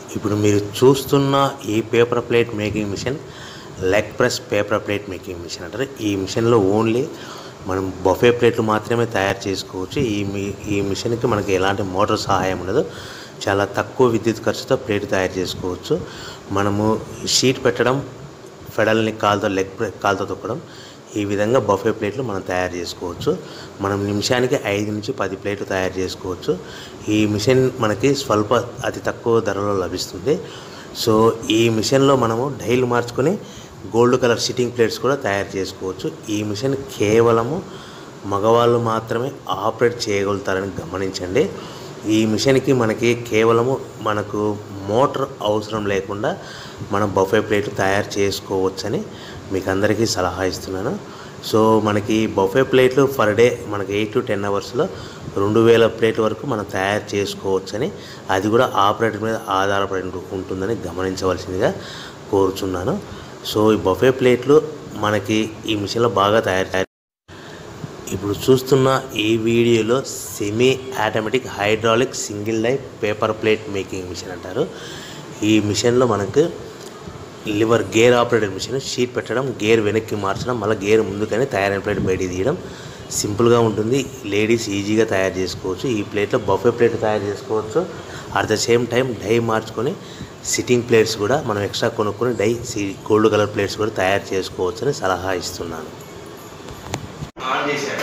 ఇప్పుడు మీరు చూస్తున్న ఈ paper plate making machine leg press paper plate making machine అంటారు ఈ మిషన్లో ఓన్లీ మనం బఫే ప్లేట్లు మాత్రమే తయారు చేసుకోవచ్చు ఈ మీ ఈ మిషన్కి మనకి ఎలాంటి మోటార్ సహాయం ఉండదు చాలా తక్కువ విద్యుత్ ఖర్చుతో ప్లేట్ తయారు చేసుకోవచ్చు మనము షీట్ పెట్టడం ఫెడల్ని కాలుతో లెగ్ ప్రె- కాలుతో తొక్కడం ఈ విధంగా బఫే ప్లేట్లు మనం తయారు చేసుకోవచ్చు మనం నిమిషానికి ఐదు నుంచి పది ప్లేట్లు తయారు చేసుకోవచ్చు ఈ మిషన్ మనకి స్వల్ప అతి తక్కువ ధరలో లభిస్తుంది సో ఈ మిషన్లో మనము డైల్ మార్చుకొని గోల్డ్ కలర్ సిట్టింగ్ ప్లేట్స్ కూడా తయారు చేసుకోవచ్చు ఈ మిషన్ కేవలము మగవాళ్ళు మాత్రమే ఆపరేట్ చేయగలుగుతారని గమనించండి ఈ మిషన్కి మనకి కేవలము మనకు మోటార్ అవసరం లేకుండా మనం బఫే ప్లేట్లు తయారు చేసుకోవచ్చని మీకు అందరికీ సలహా ఇస్తున్నాను సో మనకి బఫే ప్లేట్లు పర్ డే మనకి ఎయిట్ టు టెన్ అవర్స్లో రెండు వేల ప్లేట్ల వరకు మనం తయారు చేసుకోవచ్చని అది కూడా ఆపరేటర్ మీద ఆధారపడి ఉంటు- ఉంటుందని గమనించవలసిందిగా కోరుచున్నాను సో ఈ బఫే ప్లేట్లు మనకి ఈ మిషన్లో బాగా తయారు తయారు ఇప్పుడు చూస్తున్న ఈ వీడియోలో semi automatic hydraulic single lie paper plate making machine అంటారు ఈ మిషన్లో మనకు lever gear operated machine sheet పెట్టడం గేర్ వెనక్కి మార్చడం మళ్ళీ గేర్ ముందుకని తయారైన ప్లేట్ బయటికి తీయడం సింపుల్గా ఉంటుంది లేడీస్ ఈజీగా తయారు చేసుకోవచ్చు ఈ ప్లేట్లో బఫే ప్లేట్ తయారు చేసుకోవచ్చు at the same time die మార్చుకొని సిట్టింగ్ ప్లేట్స్ కూడా మనం ఎక్స్ట్రా కొనుక్కొని డై గోల్డ్ కలర్ ప్లేట్స్ కూడా తయారు చేసుకోవచ్చు అని సలహా ఇస్తున్నాను ఆన్ చేశాడు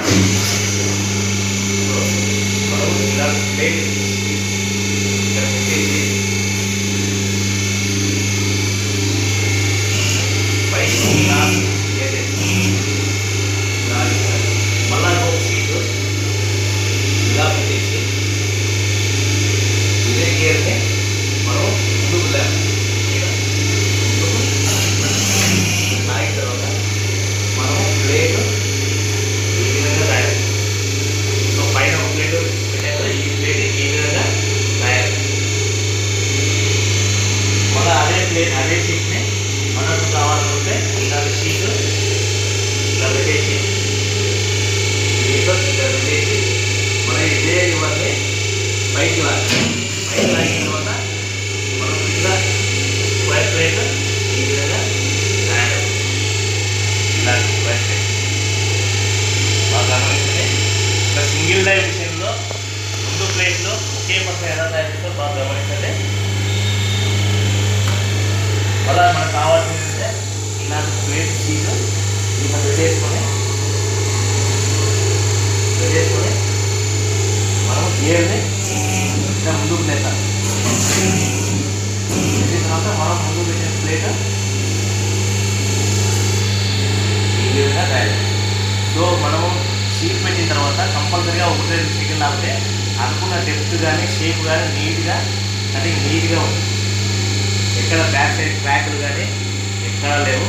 మనం ఇలా ప్లేట్ ఇక్కడ పెట్టేసి పైకి ఇలా చేసేసి ఇలా చేయాలి. మళ్ళా ఇంకొక సీటు ఇలా పెట్టేసి ఇదే గేర్ని మనం ముందుకు లేపాలి. ఇలా. ముందుకు లాగిన తర్వాత మనం ప్లేట్ ఈ విధంగా తయారు సో పైన ఒక ప్లేట్ పెట్టారు కదా, ఈ ప్లేట్ ఈ విధంగా తయారు మళ్ళీ అదే ప్లేట్ అదే షీట్ని మనకు కావాలనుకుంటే ఇలాంటి షీట్ ఇలా పెట్టేసి దీంట్లో ఇలా పెట్టేసి మనం ఇదే ఇవన్నీ పైకి లాగాలి పైకి లాగిన తర్వాత మనం ఇలా వైట్ ప్లేట్ ఈ విధంగా తయారు ఇలాంటి వైట్ ప్లేట్ బాగా గమనించండి ఒక సింగిల్ డై విషయంలో ముందు ప్లేట్లో ఒకే పక్క ఎలా తయారు చేస్తారో బాగా గమనించండి అలా మనకు కావాల్సింది అంటే ఇలాంటి ప్లేట్ షీట్ ఇలా పెట్టేసుకొని పెట్టేసుకొని మనం గేర్ని ఇలా ముందుకు పెట్టాలి పెట్టిన తర్వాత మనం ముందు పెట్టిన ప్లేట్ ఈ విధంగా తయారు సో మనము షీట్ పెట్టిన తర్వాత కంపల్సరీగా ఒకటి రెండు సెకండ్ ఆపితే అనుకున్న డెప్త్ కానీ షేప్ కానీ నీట్గా కటింగ్ నీట్గా ఉంది ఎక్కడ బ్యాక్ సైడ్ క్రాక్లు కానీ ఎక్కడ లేవు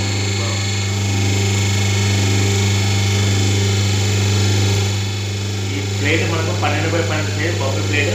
ఈ ప్లేట్ మనకు పన్నెండు బై పన్నెండు సైజ్ బొబ్బే ప్లేట్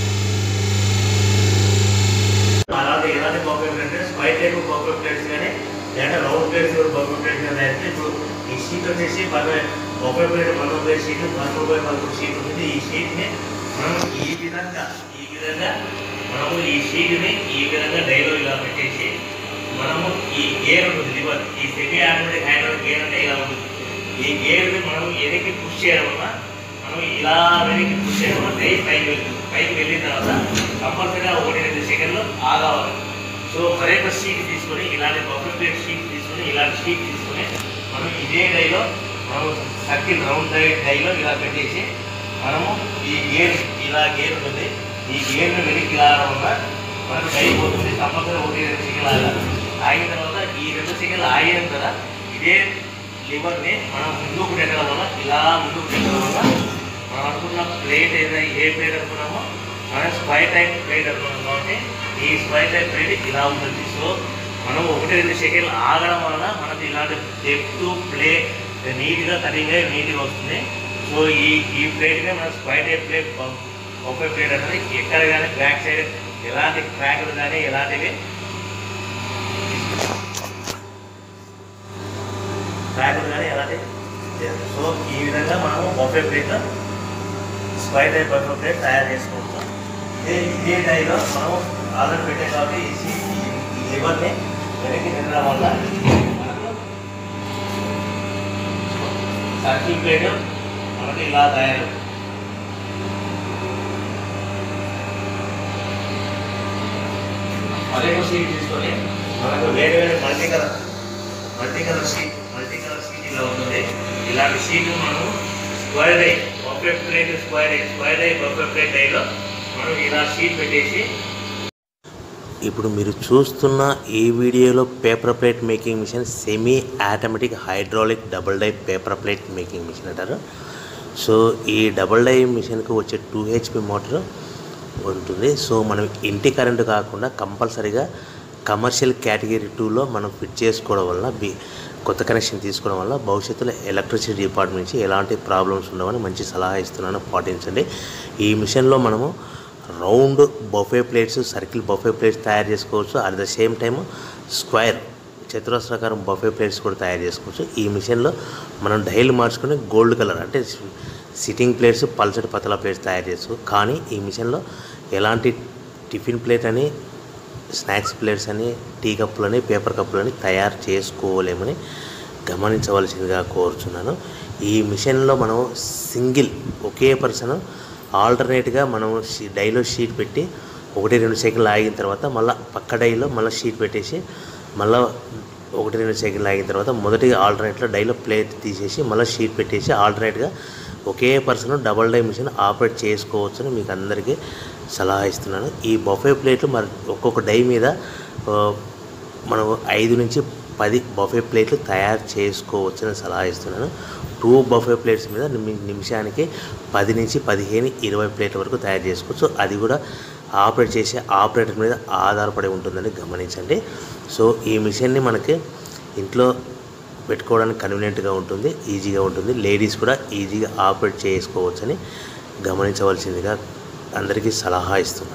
అలాగే ఎలాంటి బొబ్బే ప్లేట్ స్పై టైప్ బొబ్బే ప్లేట్స్ కానీ లేదా రౌండ్ ప్లేట్స్ కూడా బొబ్బే ప్లేట్స్ కానీ అయితే ఇప్పుడు ఈ షీట్ వచ్చేసి పదవై బొబ్బే ప్లేట్ పదమూడు బై షీట్ పదమూడు బై పదమూడు షీట్ ఉంటుంది ఈ షీట్ని మనం ఈ విధంగా ఈ విధంగా మనము ఈ షీట్ని ఈ విధంగా డైలో ఇలా పెట్టేసి మనము ఈ గేర్ ఉంటుంది లివర్ ఈ సెమీ ఆటోమేటిక్ హ్యాండ్ గేర్ అంటే ఇలా ఉంటుంది ఈ గేర్ని మనం వెనక్కి పుష్ చేయడం వల్ల మనం ఇలా వెనక్కి పుష్ చేయడం వల్ల డై పైకి వెళ్తుంది పైకి వెళ్ళిన తర్వాత కంపల్సరీగా ఒకటి రెండు సెకండ్లు ఆగాలి సో మరొక షీట్ తీసుకొని ఇలాంటి బఫర్ ప్లేట్ షీట్ తీసుకొని ఇలాంటి షీట్ తీసుకొని మనం ఇదే డైలో మనం సర్కిల్ రౌండ్ డై డైలో ఇలా పెట్టేసి మనము ఈ గేర్ ఇలా గేర్ ఉంటుంది ఈ గేర్ని వెనక్కి లాగడం వల్ల మనకు డై పోతుంది కంపల్సరీ ఒకటి రెండు సెకండ్లు ఆగాలి ఆగిన తర్వాత ఈ రెండు సెకండ్లు ఆగిన తర్వాత ఇదే లివర్ని మనం ముందుకు పెట్టడం వల్ల ఇలా ముందుకు పెట్టడం వల్ల మనం అనుకున్న ప్లేట్ ఏదైతే ఏ ప్లేట్ అనుకున్నామో మనం స్పై టైప్ ప్లేట్ అనుకున్నాం కాబట్టి ఈ స్పై టైప్ ప్లేట్ ఇలా ఉంటుంది సో మనం ఒకటి రెండు సెకండ్లు ఆగడం వలన మనకి ఇలాంటి డెప్త్ ప్లే నీట్గా కటింగ్ అయ్యి నీట్గా వస్తుంది సో ఈ ఈ ప్లేట్గా మనం స్పై టైప్ ప్లేట్ ఒక ప్లేట్ అనేది ఎక్కడ కానీ బ్యాక్ సైడ్ ఎలాంటి క్రాక్లు కానీ ఎలాంటివి క్రాక్లు కానీ ఎలాంటి లేదు. సో ఈ విధంగా మనము buffet plate square type buffet plate తయారు చేసుకోవచ్చు ఇదే ఇదే డైలో మనం ఆర్డర్ పెట్టే కాబట్టి ఈ సీ- ఈ- ఈ లేబర్ని వెనక్కి తినడం వల్ల మనకు సర్కిల్ ప్లేట్ మనకి ఇలా తయారు మరొక షీట్ తీసుకొని మనకు వేరే వేరే multi colour multi colour sheet multi colour sheet ఇలా ఉంటుంది ఇలాంటి షీట్ మనం స్క్వేర్ ఐ బఫే ప్లేట్ స్క్వేర్ ఐ స్క్వేర్ ఐ బఫే ప్లేట్ ఐలో మనం ఇలా షీట్ పెట్టేసి ఇప్పుడు మీరు చూస్తున్న ఈ వీడియోలో paper plate making machine semi automatic hydraulic double die paper plate making machine అంటారు సో ఈ డబుల్ డై మిషన్కి వచ్చే టూ హెచ్పి మోటార్ ఉంటుంది సో మనం ఇంటి కరెంటు కాకుండా కంపల్సరీగా కమర్షియల్ కేటగిరీ టూలో మనం ఫిట్ చేసుకోవడం వల్ల బి కొత్త కనెక్షన్ తీసుకోవడం వల్ల భవిష్యత్తులో ఎలక్ట్రిసిటీ డిపార్ట్మెంట్ నుంచి ఎలాంటి ప్రాబ్లమ్స్ ఉండవని మంచి సలహా ఇస్తున్నాను పాటించండి ఈ మిషన్లో మనము round buffet plates circle buffet plates తయారు చేసుకోవచ్చు at the same time square చతురస్రాకారం బఫే ప్లేట్స్ కూడా తయారు చేసుకోవచ్చు ఈ మిషన్లో మనం డైల్ మార్చుకుని గోల్డ్ కలర్ అంటే సిట్టింగ్ ప్లేట్స్ పల్సటి పతల ప్లేట్స్ తయారు చేసుకోవచ్చు కానీ ఈ మిషన్లో ఎలాంటి టిఫిన్ ప్లేట్ అని స్నాక్స్ ప్లేట్స్ అని టీ కప్పులని పేపర్ కప్పులని తయారు చేసుకోలేమని గమనించవలసిందిగా కోరుచున్నాను ఈ మిషన్లో మనం సింగిల్ ఒకే పర్సన్ ఆల్టర్నేట్గా మనం షీ- డైలో షీట్ పెట్టి ఒకటి రెండు సెకండ్లు ఆగిన తర్వాత మళ్ళీ పక్క డైలో మళ్ళీ షీట్ పెట్టేసి మళ్ళీ ఒకటి రెండు సెకండ్లు ఆగిన తర్వాత మొదటి ఆల్టర్నేట్లో డైలో ప్లేట్ తీసేసి మళ్ళీ షీట్ పెట్టేసి ఆల్టర్నేట్గా ఒకే person double die machine operate చేసుకోవచ్చని మీకు అందరికీ సలహా ఇస్తున్నాను ఈ బఫే ప్లేట్లు మరి ఒక్కొక్క డై మీద ఆ, మనం ఐదు నుంచి పది బఫే ప్లేట్లు తయారు చేసుకోవచ్చని సలహా ఇస్తున్నాను టూ బఫే ప్లేట్స్ మీద నిమి నిమిషానికి పది నుంచి పదిహేను ఇరవై ప్లేట్ల వరకు తయారు చేసుకోవచ్చు అది కూడా ఆపరేట్ చేసే ఆపరేటర్ మీద ఆధారపడి ఉంటుందని గమనించండి సో ఈ మిషన్ని మనకి ఇంట్లో పెట్టుకోవడానికి కన్వీనియంట్గా ఉంటుంది ఈజీగా ఉంటుంది లేడీస్ కూడా ఈజీగా ఆపరేట్ చేసుకోవచ్చని గమనించవలసిందిగా అందరికీ సలహా ఇస్తున్నాను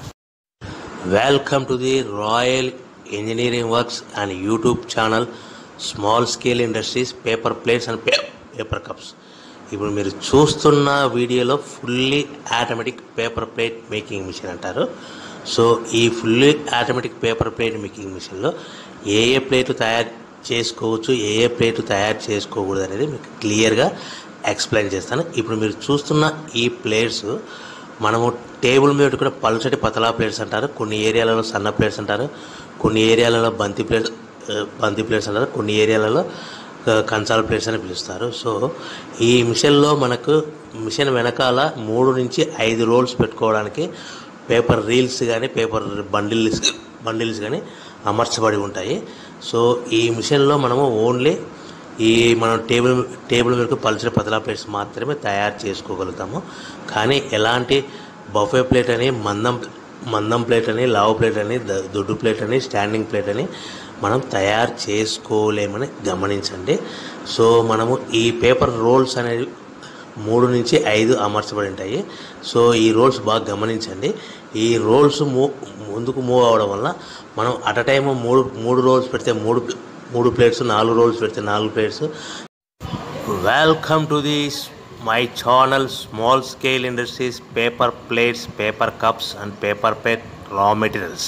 welcome to the Royal Engineering Works and YouTube channel small scale industries paper plates and paper cups ఇప్పుడు మీరు చూస్తున్న వీడియోలో fully automatic paper plate making machine అంటారు సో ఈ fully automatic paper plate making మిషన్లో ఏ ఏ ప్లేట్లు తయారు చేసుకోవచ్చు ఏ ఏ ప్లేట్లు తయారు చేసుకోకూడదు అనేది మీకు క్లియర్గా ఎక్స్ప్లెయిన్ చేస్తాను ఇప్పుడు మీరు చూస్తున్న ఈ ప్లేట్స్ మనము టేబుల్ మీద కూడా పల్చటి పతలా ప్లేట్స్ అంటారు కొన్ని ఏరియాలలో సన్న ప్లేట్స్ అంటారు కొన్ని ఏరియాలలో బంతి ప్లేట్ ఆ, బంతి ప్లేట్స్ అంటారు కొన్ని ఏరియాలలో ఆ, కంచాల ప్లేట్స్ అని పిలుస్తారు సో ఈ మిషన్లో మనకు మిషన్ వెనకాల మూడు నుంచి ఐదు రోల్స్ పెట్టుకోవడానికి పేపర్ రీల్స్ కానీ పేపర్ బండిల్స్ బండిల్స్ కానీ అమర్చబడి ఉంటాయి సో ఈ మిషన్లో మనము ఓన్లీ ఈ మనం టేబుల్ టేబుల్ మీద పల్చిన పతలా ప్లేట్స్ మాత్రమే తయారు చేసుకోగలుగుతాము కానీ ఎలాంటి బఫే ప్లేట్ అని మందం మందం ప్లేట్ అని లావు ప్లేట్ అని ద- దొడ్డు ప్లేట్ అని స్టాండింగ్ ప్లేట్ అని మనం తయారు చేసుకోలేమని గమనించండి సో మనము ఈ పేపర్ రోల్స్ అనేవి మూడు నుంచి ఐదు అమర్చబడి ఉంటాయి సో ఈ రోల్స్ బాగా గమనించండి ఈ రోల్స్ మూ ముందుకు మూవ్ అవడం వల్ల మనం అట్ అ టైం మూడు మూడు రోల్స్ పెడితే మూడు మూడు ప్లేట్స్ నాలుగు రోల్స్ పెడితే నాలుగు plates welcome to this my channel small scale industries paper plates paper cups and paper plate raw materials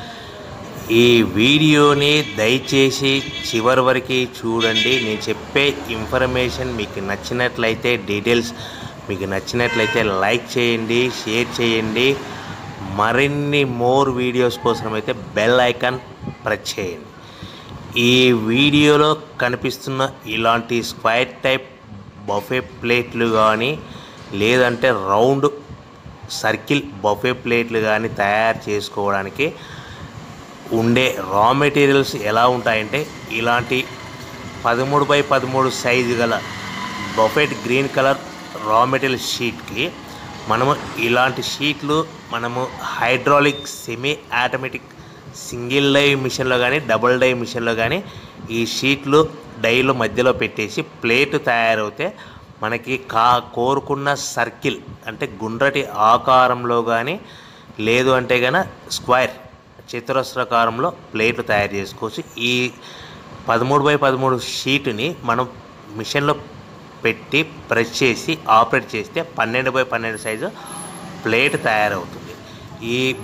ఈ వీడియోని దయచేసి చివరి వరకు చూడండి నేను చెప్పే ఇన్ఫర్మేషన్ మీకు నచ్చినట్లయితే డీటెయిల్స్ మీకు నచ్చినట్లయితే లైక్ చేయండి షేర్ చేయండి మరిన్ని మోర్ వీడియోస్ కోసం అయితే బెల్ ఐకాన్ ప్రెస్ చేయండి ఈ వీడియోలో కనిపిస్తున్న ఇలాంటి స్క్వైర్ టైప్ బఫే ప్లేట్లు కానీ లేదంటే రౌండ్ సర్కిల్ బఫే ప్లేట్లు కానీ తయారు చేసుకోవడానికి ఉండే రా మెటీరియల్స్ ఎలా ఉంటాయంటే ఇలాంటి పదమూడు బై పదమూడు సైజు గల buffet green colour raw material షీట్కి మనము ఇలాంటి షీట్లు మనము hydraulic semi automatic single die machine కానీ డబుల్ డై మిషన్లో కానీ ఈ షీట్లు డైలో మధ్యలో పెట్టేసి ప్లేట్ తయారవుతే మనకి కా కోరుకున్న సర్కిల్ అంటే గుండ్రటి ఆకారంలో కానీ లేదు అంటే గన స్క్వేర్ చతురస్రాకారంలో ప్లేట్లు తయారు చేసుకోవచ్చు ఈ పదమూడు బై పదమూడు షీటుని మనం మిషన్లో పెట్టి ప్రెస్ చేసి ఆపరేట్ చేస్తే పన్నెండు బై పన్నెండు సైజు ప్లేట్ తయారవుతుంది ఈ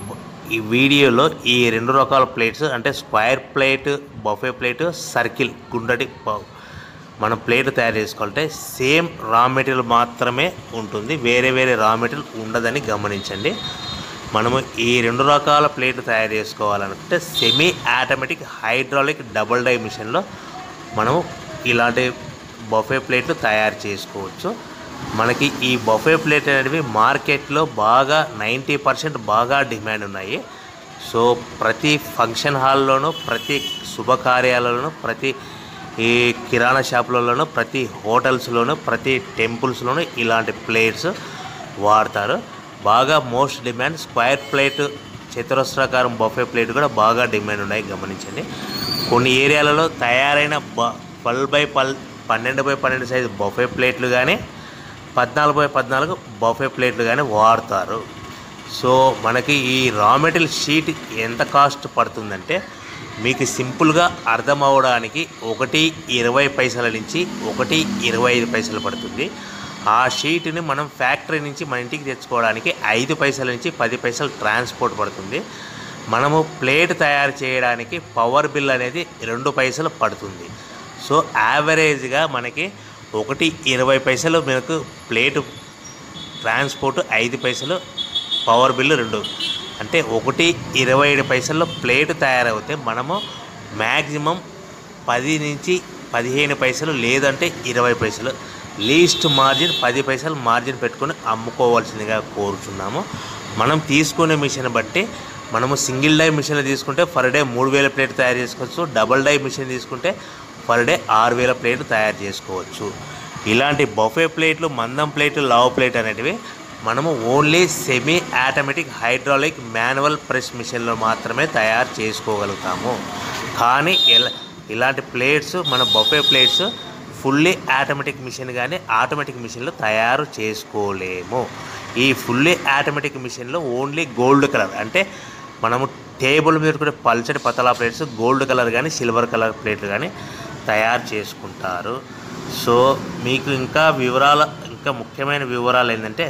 ఈ వీడియోలో ఈ రెండు రకాల ప్లేట్స్ అంటే square plate buffet plate circle గుండటి ప- మనం ప్లేట్ తయారు చేసుకోవాలంటే సేమ్ రా మెటీరియల్ మాత్రమే ఉంటుంది వేరే వేరే రా మెటీరియల్ ఉండదని గమనించండి మనము ఈ రెండు రకాల ప్లేట్లు తయారు చేసుకోవాలనుకుంటే semi automatic hydraulic double die మిషన్లో మనము ఇలాంటి బఫే ప్లేట్లు తయారు చేసుకోవచ్చు మనకి ఈ బఫే ప్లేట్ అనేవి మార్కెట్లో బాగా నైంటీ పర్సెంట్ బాగా డిమాండ్ ఉన్నాయి సో ప్రతి ఫంక్షన్ హాల్లోనూ ప్రతి శుభకార్యాలలోనూ ప్రతి ఈ కిరాణా షాపులలోనూ ప్రతి హోటల్స్లోనూ ప్రతి టెంపుల్స్లోనూ ఇలాంటి ప్లేట్స్ వాడతారు బాగా మోస్ట్ డిమాండ్ స్క్వేర్ ప్లేట్ చతురస్రాకారం బఫే ప్లేట్ కూడా బాగా డిమాండ్ ఉన్నాయి గమనించండి కొన్ని ఏరియాలలో తయారైన బ పల్ బై పల్ పన్నెండు బై పన్నెండు సైజు బఫే ప్లేట్లు కానీ పద్నాలుగు బై పద్నాలుగు బఫే ప్లేట్లు కానీ వాడతారు సో మనకి ఈ రా మెటీరియల్ షీట్ ఎంత కాస్ట్ పడుతుందంటే మీకు సింపుల్గా అర్థం అవడానికి ఒకటి ఇరవై పైసల నుంచి ఒకటి ఇరవై ఐదు పైసలు పడుతుంది ఆ షీట్ని మనం ఫ్యాక్టరీ నుంచి మన ఇంటికి తెచ్చుకోవడానికి ఐదు పైసల నుంచి పది పైసలు ట్రాన్స్పోర్ట్ పడుతుంది మనము ప్లేట్ తయారు చేయడానికి పవర్ బిల్ అనేది రెండు పైసలు పడుతుంది సో యావరేజ్గా మనకి ఒకటి ఇరవై పైసలు మనకు ప్లేటు ట్రాన్స్పోర్ట్ ఐదు పైసలు పవర్ బిల్లు రెండు అంటే ఒకటి ఇరవై ఏడు పైసల్లో ప్లేట్ తయారవుతే మనము మ్యాక్సిమం పది నుంచి పదిహేను పైసలు లేదంటే ఇరవై పైసలు లీస్ట్ మార్జిన్ పది పైసలు మార్జిన్ పెట్టుకొని అమ్ముకోవాల్సిందిగా కోరుచున్నాము మనం తీసుకునే మిషన్ బట్టి మనము సింగిల్ డై మిషన్లు తీసుకుంటే పర్ డే మూడు వేల ప్లేట్ తయారు చేసుకోవచ్చు డబల్ డై మిషన్ తీసుకుంటే పర్ డే ఆరు వేల ప్లేట్ తయారు చేసుకోవచ్చు ఇలాంటి బఫే ప్లేట్లు మందం ప్లేట్లు లావ్ ప్లేట్ అనేటివి మనము only semi automatic hydraulic manual press మిషన్లో మాత్రమే తయారు చేసుకోగలుగుతాము కానీ ఇలా ఇలాంటి ప్లేట్స్ మన buffet plates fully automatic machine కానీ ఆటోమేటిక్ మిషన్లో తయారు చేసుకోలేము ఈ ఫుల్లీ ఆటోమేటిక్ మిషన్లో ఓన్లీ గోల్డ్ కలర్ అంటే మనము టేబుల్ మీద కూడా పల్చటి పతలా ప్లేట్స్ గోల్డ్ కలర్ కానీ సిల్వర్ కలర్ ప్లేట్లు కానీ తయారు చేసుకుంటారు సో మీకు ఇంకా వివరాల ఇంకా ముఖ్యమైన వివరాలు ఏంటంటే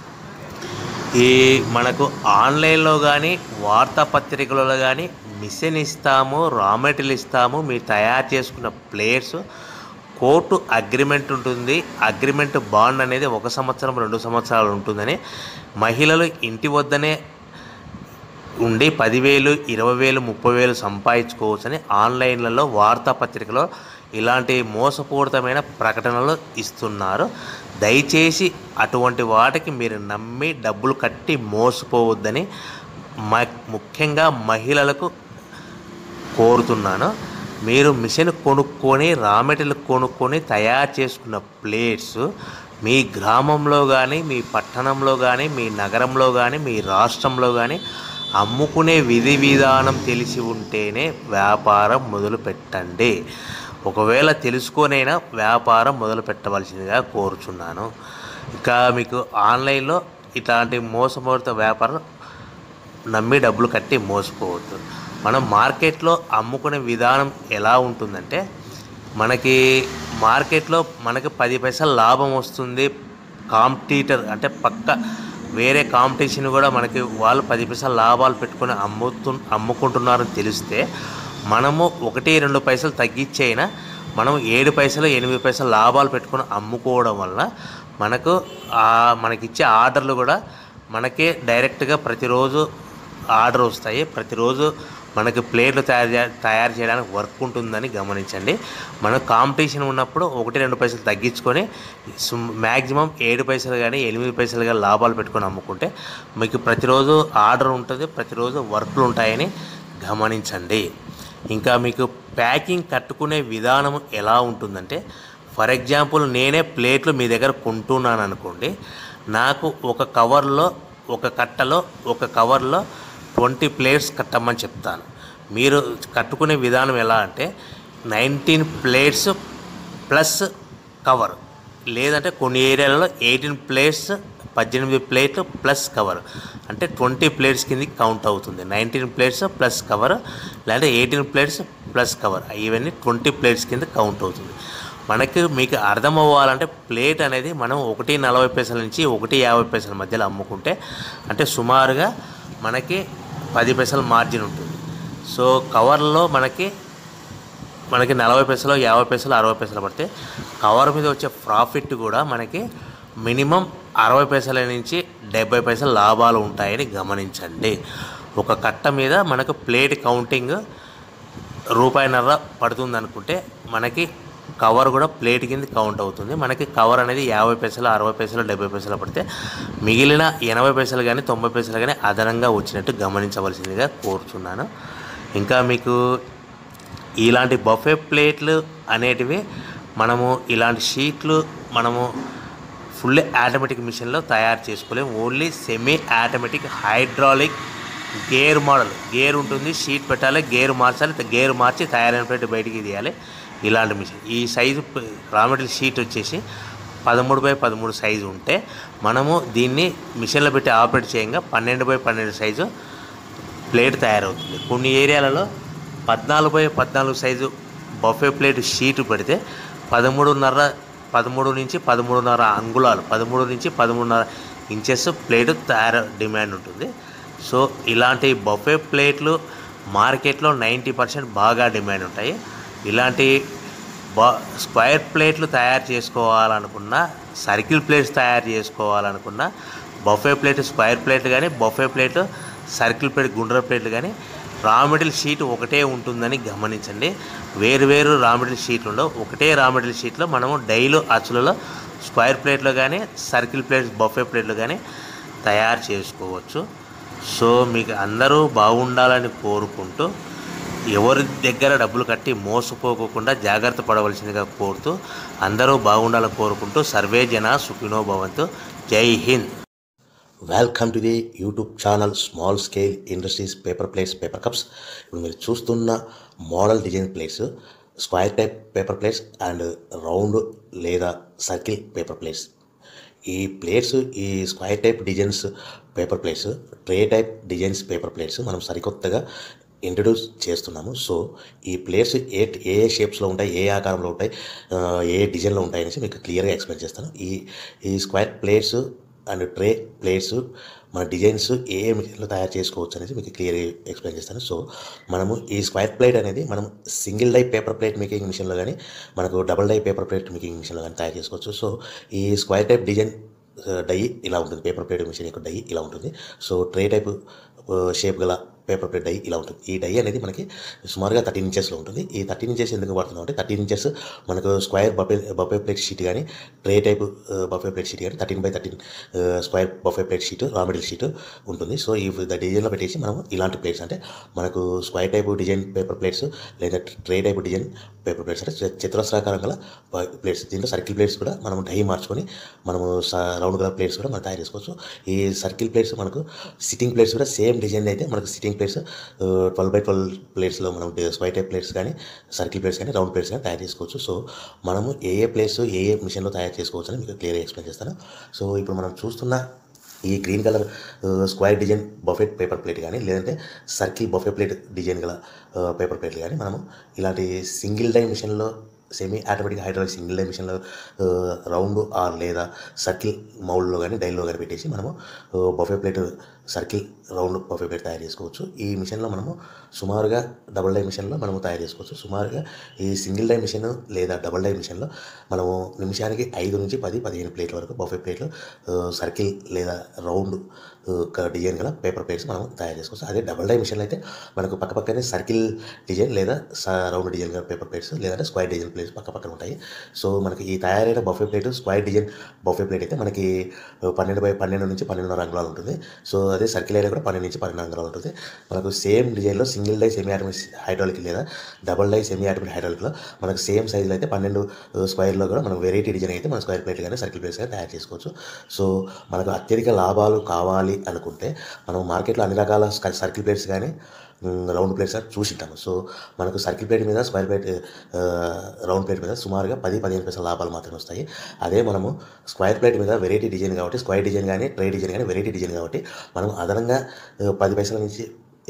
ఈ మనకు ఆన్లైన్లో కానీ వార్తాపత్రికలలో కానీ మిషన్ ఇస్తాము రా మెటీరియల్ ఇస్తాము మీరు తయారు చేసుకున్న ప్లేయర్స్ కోర్టు అగ్రిమెంట్ ఉంటుంది అగ్రిమెంట్ బాండ్ అనేది ఒక సంవత్సరం రెండు సంవత్సరాలు ఉంటుందని మహిళలు ఇంటి వద్దనే ఉండి పదివేలు ఇరవై వేలు ముప్పై వేలు సంపాదించుకోవచ్చని ఆన్లైన్లలో వార్తాపత్రికలో ఇలాంటి మోసపూరితమైన ప్రకటనలు ఇస్తున్నారు దయచేసి అటువంటి వాటికి మీరు నమ్మి డబ్బులు కట్టి మోసపోవద్దని మ ముఖ్యంగా మహిళలకు కోరుతున్నాను మీరు మిషన్ కొనుక్కొని రా మెటీరియల్ కొనుక్కొని తయారు చేసుకున్న ప్లేట్స్ మీ గ్రామంలో కానీ మీ పట్టణంలో కానీ మీ నగరంలో కానీ మీ రాష్ట్రంలో కానీ అమ్ముకునే విధి విధానం తెలిసి ఉంటేనే వ్యాపారం మొదలు పెట్టండి ఒకవేళ తెలుసుకొనైనా వ్యాపారం మొదలు పెట్టవలసిందిగా కోరుచున్నాను ఇంకా మీకు ఆన్లైన్లో ఇట్లాంటి మోసపూరిత వ్యాపారం నమ్మి డబ్బులు కట్టి మోసపోవద్దు మనం మార్కెట్లో అమ్ముకునే విధానం ఎలా ఉంటుందంటే మనకి మార్కెట్లో మనకి పది పైసలు లాభం వస్తుంది కాంపిటీటర్ అంటే పక్క వేరే కాంపిటీషన్ కూడా మనకి వాళ్ళు పది పైసలు లాభాలు పెట్టుకొని అమ్ముతు అమ్ముకుంటున్నారని తెలిస్తే మనము ఒకటి రెండు పైసలు తగ్గించైనా మనం ఏడు పైసలు ఎనిమిది పైసలు లాభాలు పెట్టుకొని అమ్ముకోవడం వల్ల మనకు ఆ మనకిచ్చే ఆర్డర్లు కూడా మనకే డైరెక్ట్గా ప్రతిరోజు ఆర్డర్ వస్తాయి ప్రతిరోజు మనకి ప్లేట్లు తయారు చే తయారు చేయడానికి వర్క్ ఉంటుందని గమనించండి మన కాంపిటీషన్ ఉన్నప్పుడు ఒకటి రెండు పైసలు తగ్గించుకొని మ్యాక్సిమం ఏడు పైసలు కానీ ఎనిమిది పైసలు కానీ లాభాలు పెట్టుకొని అమ్ముకుంటే మీకు ప్రతిరోజు ఆర్డర్ ఉంటుంది ప్రతిరోజు వర్క్లు ఉంటాయని గమనించండి ఇంకా మీకు ప్యాకింగ్ కట్టుకునే విధానం ఎలా ఉంటుందంటే ఫర్ ఎగ్జాంపుల్ నేనే ప్లేట్లు మీ దగ్గర కొంటున్నాను అనుకోండి నాకు ఒక కవర్లో ఒక కట్టలో ఒక కవర్లో ట్వంటీ ప్లేట్స్ కట్టమని చెప్తాను మీరు కట్టుకునే విధానం ఎలా అంటే నైన్టీన్ ప్లేట్స్ ప్లస్ కవర్ లేదంటే కొన్ని ఏరియాలలో ఎయిటీన్ ప్లేట్స్ పద్దెనిమిది ప్లేట్లు ప్లస్ కవర్ అంటే ట్వంటీ ప్లేట్స్ కిందకి కౌంట్ అవుతుంది నైన్టీన్ ప్లేట్స్ ప్లస్ కవర్ లేదంటే ఎయిటీన్ ప్లేట్స్ ప్లస్ కవర్ ఇవన్నీ ట్వంటీ ప్లేట్స్ కింద కౌంట్ అవుతుంది మనకి మీకు అర్థం అవ్వాలంటే ప్లేట్ అనేది మనం ఒకటి నలభై పైసల నుంచి ఒకటి యాభై పైసల మధ్యలో అమ్ముకుంటే అంటే సుమారుగా మనకి పది పైసలు మార్జిన్ ఉంటుంది సో కవర్లో మనకి మనకి నలభై పైసలు యాభై పైసలు అరవై పైసలు పడితే కవర్ మీద వచ్చే ప్రాఫిట్ కూడా మనకి మినిమం అరవై పైసల నుంచి డెబ్బై పైసలు లాభాలు ఉంటాయని గమనించండి ఒక కట్ట మీద మనకు ప్లేట్ కౌంటింగ్ రూపాయిన్నర పడుతుంది అనుకుంటే మనకి కవర్ కూడా ప్లేట్ కింద కౌంట్ అవుతుంది మనకి కవర్ అనేది యాభై పైసలు అరవై పైసలు డెబ్బై పైసలు పడితే మిగిలిన ఎనభై పైసలు కానీ తొంభై పైసలు కానీ అదనంగా వచ్చినట్టు గమనించవలసిందిగా కోరుచున్నాను ఇంకా మీకు ఇలాంటి బఫే ప్లేట్లు అనేటివి మనము ఇలాంటి షీట్లు మనము ఫుల్ ఆటోమేటిక్ మిషన్లో తయారు చేసుకోలేము only semi automatic hydraulic gear model gear ఉంటుంది షీట్ పెట్టాలి గేర్ మార్చాలి గేర్ మార్చి తయారైన ప్లేట్ బయటికి తీయాలి ఇలాంటి మిషన్ ఈ సైజు రా మెటీరియల్ షీట్ వచ్చేసి పదమూడు బై పదమూడు సైజు ఉంటే మనము దీన్ని మిషన్లో పెట్టి ఆపరేట్ చేయంగా పన్నెండు బై పన్నెండు సైజు ప్లేట్ తయారవుతుంది కొన్ని ఏరియాలలో పద్నాలుగు బై పద్నాలుగు సైజు బఫే ప్లేట్ షీటు పెడితే పదమూడున్నర పదమూడు నుంచి పదమూడున్నర అంగుళాలు పదమూడు నుంచి పదమూడున్నర ఇంచెస్ ప్లేట్ తయారు డిమాండ్ ఉంటుంది సో ఇలాంటి బఫే ప్లేట్లు మార్కెట్లో నైంటీ పర్సెంట్ బాగా డిమాండ్ ఉంటాయి ఇలాంటి బా స్క్వైర్ ప్లేట్లు తయారు చేసుకోవాలనుకున్నా సర్కిల్ ప్లేట్స్ తయారు చేసుకోవాలనుకున్నా బఫే ప్లేట్ స్క్వైర్ ప్లేట్ కానీ బఫే ప్లేట్ సర్కిల్ ప్లేట్ గుండ్ర ప్లేట్లు కానీ రా మెటీరియల్ షీట్ ఒకటే ఉంటుందని గమనించండి వేరు వేరు రా మెటీరియల్ షీట్లు ఉండవు ఒకటే రా మెటీరియల్ షీట్లో మనము డైలు అచ్చులలో స్క్వైర్ ప్లేట్లో కానీ సర్కిల్ ప్లేట్స్ బఫే ప్లేట్లు కానీ తయారు చేసుకోవచ్చు సో మీకు అందరూ బాగుండాలని కోరుకుంటూ ఎవరి దగ్గర డబ్బులు కట్టి మోసపోకోకుండా జాగ్రత్త పడవలసిందిగా కోరుతూ అందరూ బాగుండాలని కోరుకుంటూ సర్వే జన సుఖినో భవంతు జై హింద్ welcome to the YouTube channel small scale industries paper plates paper cups ఇప్పుడు మీరు చూస్తున్న model design plates square type paper plates and round లేదా సర్కిల్ పేపర్ ప్లేట్స్ ఈ ప్లేట్స్ ఈ square type designs paper plates tray type designs paper plates మనం సరికొత్తగా introduce చేస్తున్నాము so ఈ ప్లేట్స్ ఏ ఏ ఏ షేప్స్లో ఉంటాయి ఏ ఆకారంలో ఉంటాయి ఆ, ఏ డిజైన్లో ఉంటాయి అనేసి మీకు క్లియర్గా ఎక్స్ప్లెయిన్ చేస్తాను ఈ ఈ square plates and tray plates మన డిజైన్స్ ఏ ఏ మెటీరియల్లో తయారు చేసుకోవచ్చు అనేది మీకు క్లియర్గా ఎక్స్ప్లెయిన్ చేస్తాను సో మనము ఈ స్క్వైర్ ప్లేట్ అనేది మనం single die paper plate making మిషన్లో కానీ మనకు double die paper plate making మిషన్లో కానీ తయారు చేసుకోవచ్చు సో ఈ స్క్వైర్ టైప్ డిజైన్ డై ఇలా ఉంటుంది పేపర్ ప్లేట్ మిషన్ యొక్క డై ఇలా ఉంటుంది సో ట్రే టైప్ షేప్ గల పేపర్ ప్లేట్ డై ఇలా ఉంటుంది ఈ డై అనేది మనకి సుమారుగా థర్టీన్ ఇంచెస్లో ఉంటుంది ఈ థర్టీన్ ఇంచెస్ ఎందుకు వాడుతున్నాం అంటే థర్టీన్ ఇంచెస్ మనకు square buffet buffet plate sheet కానీ tray type buffet plate sheet కానీ thirteen by thirteen square buffet plate sheet raw material sheet ఉంటుంది సో ఈ డిజైన్లో పెట్టేసి మనం ఇలాంటి ప్లేట్స్ అంటే మనకు square type design paper plates లేదా tray type design paper plates అంటే చ- చతురస్రాకారం గల ప్లేట్స్ దీంట్లో సర్కిల్ ప్లేట్స్ కూడా మనం డై మార్చుకొని మనము రౌండ్ గల ప్లేట్స్ కూడా మనం తయారు చేసుకోవచ్చు ఈ సర్కిల్ ప్లేట్స్ మనకు సిట్టింగ్ ప్లేట్స్ కూడా సేమ్ డిజైన్ అయితే మనకు sitting plates twelve by twelve ప్లేట్స్లో మనం స్క్వైర్ టైప్ ప్లేట్స్ కానీ సర్కిల్ ప్లేట్స్ కానీ రౌండ్ ప్లేట్స్ కానీ తయారు చేసుకోవచ్చు సో మనము ఏ ఏ ప్లేట్స్ ఏ ఏ మిషన్లో తయారు చేసుకోవచ్చు అని మీకు క్లియర్గా ఎక్స్ప్లెయిన్ చేస్తాను సో ఇప్పుడు మనం చూస్తున్న ఈ green colour square design buffet paper plate కానీ లేదంటే సర్కిల్ బఫే ప్లేట్ డిజైన్ గల పేపర్ ప్లేట్లు కానీ మనము ఇలాంటి సింగిల్ డై మిషన్లో semi automatic hydraulic single die మిషన్లో రౌండ్ ఆర్ లేదా సర్కిల్ మౌల్డ్లో కానీ డైల్లో కానీ పెట్టేసి మనము buffet plate circle round buffet plate తయారు చేసుకోవచ్చు ఈ మిషన్లో మనము సుమారుగా డబుల్ డై మిషన్లో మనము తయారు చేసుకోవచ్చు సుమారుగా ఈ సింగిల్ డై మిషన్ లేదా డబుల్ డై మిషన్లో మనము నిమిషానికి ఐదు నుంచి పది పదిహేను ప్లేట్ల వరకు బఫే ప్లేట్లు సర్కిల్ లేదా రౌండ్ డిజైన్ గల పేపర్ ప్లేట్స్ మనం తయారు చేసుకోవచ్చు అదే డబుల్ డై మిషన్లో అయితే మనకు పక్క పక్కనే సర్కిల్ డిజైన్ లేదా రౌండ్ డిజైన్ గల పేపర్ ప్లేట్స్ లేదంటే స్క్వైర్ డిజైన్ ప్లేట్స్ పక్క పక్కన ఉంటాయి సో మనకి ఈ తయారైన buffet plate square design buffet plate అయితే మనకి పన్నెండు బై పన్నెండు నుంచి పన్నెండున్నర అంగుళాలు ఉంటుంది సో అదే సర్కిల్ అయినా కూడా పన్నెండు నుంచి పన్నెండు అంగుళాలు ఉంటుంది మనకు సేమ్ డిజైన్లో single die semi automatic hydraulic లేదా డబుల్ డై సెమీ ఆటోమేటిక్ హైడ్రాలిక్లో మనకు సేమ్ సైజులో అయితే పన్నెండు స్క్వైర్లో కూడా మనం వెరైటీ డిజైన్ అయితే మన స్క్వైర్ ప్లేట్ కానీ సర్కిల్ ప్లేట్స్ కానీ తయారు చేసుకోవచ్చు సో మనకు అత్యధిక లాభాలు కావాలి అనుకుంటే మనం మార్కెట్లో అన్ని రకాల స్క- సర్కిల్ ప్లేట్స్ కానీ మ్, రౌండ్ ప్లేట్స్ కానీ చూసింటాము సో మనకు సర్కిల్ ప్లేట్ మీద స్క్వైర్ ప్లేట్ ఆ, రౌండ్ ప్లేట్ మీద సుమారుగా పది పదిహేను పైసల లాభాలు మాత్రమే వస్తాయి అదే మనము స్క్వైర్ ప్లేట్ మీద వెరైటీ డిజైన్ కాబట్టి స్క్వైర్ డిజైన్ కానీ ట్రై డిజైన్ కానీ వెరైటీ డిజైన్ కాబట్టి మనం అదనంగా ఆ, పది పైసల నుంచి ఏ,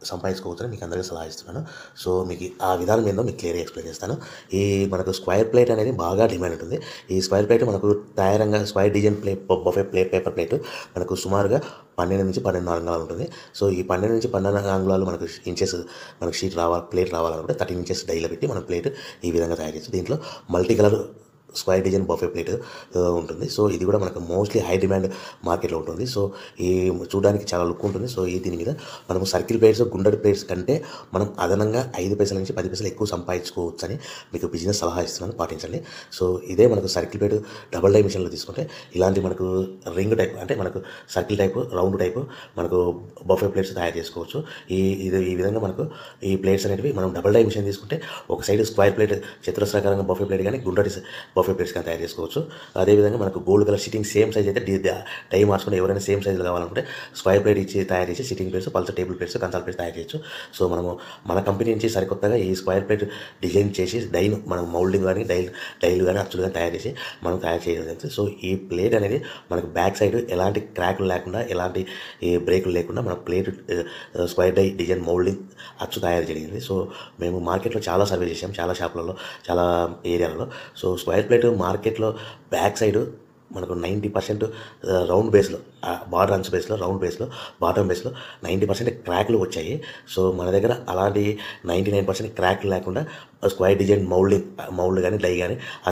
సంపాదించుకోవచ్చని మీకు అందరికీ సలహా ఇస్తున్నాను సో మీకు ఆ విధానం ఏందో మీకు క్లియర్గా ఎక్స్ప్లెయిన్ చేస్తాను ఈ మనకు స్క్వేర్ ప్లేట్ అనేది బాగా డిమాండ్ ఉంటుంది ఈ స్క్వేర్ ప్లేట్ మనకు తయారంగా square design plate buffet plate paper plate మనకు సుమారుగా పన్నెండు నుంచి పన్నెండు అంగుళాలు ఉంటుంది సో ఈ పన్నెండు నుంచి పన్నెండు అంగుళాలు మనకు ఇంచెస్ మనకు షీట్ రావాలి ప్లేట్ రావాలనుకుంటే థర్టీన్ ఇంచెస్ డైలో పెట్టి మనం ప్లేట్ ఈ విధంగా తయారు చేయొచ్చు దీంట్లో multi colour square design buffet plate ఆ, ఉంటుంది సో ఇది కూడా మనకు మోస్ట్లీ హై డిమాండ్ మార్కెట్లో ఉంటుంది సో ఈ చూడడానికి చాలా లుక్ ఉంటుంది సో ఈ దీని మీద మనము సర్కిల్ ప్లేట్స్ గుండెడ్ ప్లేట్స్ కంటే మనం అదనంగా ఐదు పైసల నుంచి పది పైసలు ఎక్కువ సంపాదించుకోవచ్చు అని మీకు బిజినెస్ సలహా ఇస్తున్నాను పాటించండి సో ఇదే మనకు సర్కిల్ ప్లేట్ డబల్ డై మిషన్లో తీసుకుంటే ఇలాంటి మనకు రింగ్ టైప్ అంటే మనకు సర్కిల్ టైప్ రౌండ్ టైప్ మనకు బఫే ప్లేట్స్ తయారు చేసుకోవచ్చు ఈ ఇది ఈ విధంగా మనకు ఈ ప్లేట్స్ అనేటివి మనం డబల్ డై మిషన్ తీసుకుంటే ఒక సైడ్ స్క్వేర్ ప్లేట్ చతురస్రాకారంగా బఫే ప్లేట్ కానీ గుండ్రటి బఫే ప్లేట్స్ కానీ తయారు చేసుకోవచ్చు అదేవిధంగా మనకు gold colour sitting same size అయితే డి- డ- డై మార్చుకుంటే ఎవరైనా సేమ్ సైజులో కావాలనుకుంటే స్క్వేర్ ప్లేట్ ఇచ్చి తయారు చేసి సిట్టింగ్ ప్లేట్స్ పల్సర్ టేబుల్ ప్లేట్స్ కంచాల ప్లేట్స్ తయారు చేయొచ్చు సో మనము మన కంపెనీ నుంచి సరికొత్తగా ఈ స్క్వేర్ ప్లేట్ డిజైన్ చేసి డైన్ మనం మౌల్డింగ్ కానీ డై డైలు కానీ అచ్చులు కానీ తయారు చేసి మనం తయారు చేయడం జరుగుతుంది సో ఈ ప్లేట్ అనేది మనకు బ్యాక్ సైడ్ ఎలాంటి క్రాక్లు లేకుండా ఎలాంటి ఈ బ్రేకులు లేకుండా మన plate square die design moulding అచ్చు తయారు జరిగింది సో మేము మార్కెట్లో చాలా సర్వే చేసాం చాలా షాపులలో చాలా ఏరియాలలో సో స్క్వేర్ ప్లేట్ మార్కెట్లో బ్యాక్ సైడ్ మనకు నైంటీ పర్సెంట్ రౌండ్ బేస్లో బార్డర్ అంచ్ బేస్లో రౌండ్ బేస్లో బాటమ్ బేస్లో నైంటీ పర్సెంట్ క్రాక్లు వచ్చాయి సో మన దగ్గర అలాంటి నైంటీ నైన్ పర్సెంట్ క్రాక్ లేకుండా స్క్వేర్ డిజైన్ మౌల్డింగ్ మౌల్డ్ కానీ డై కానీ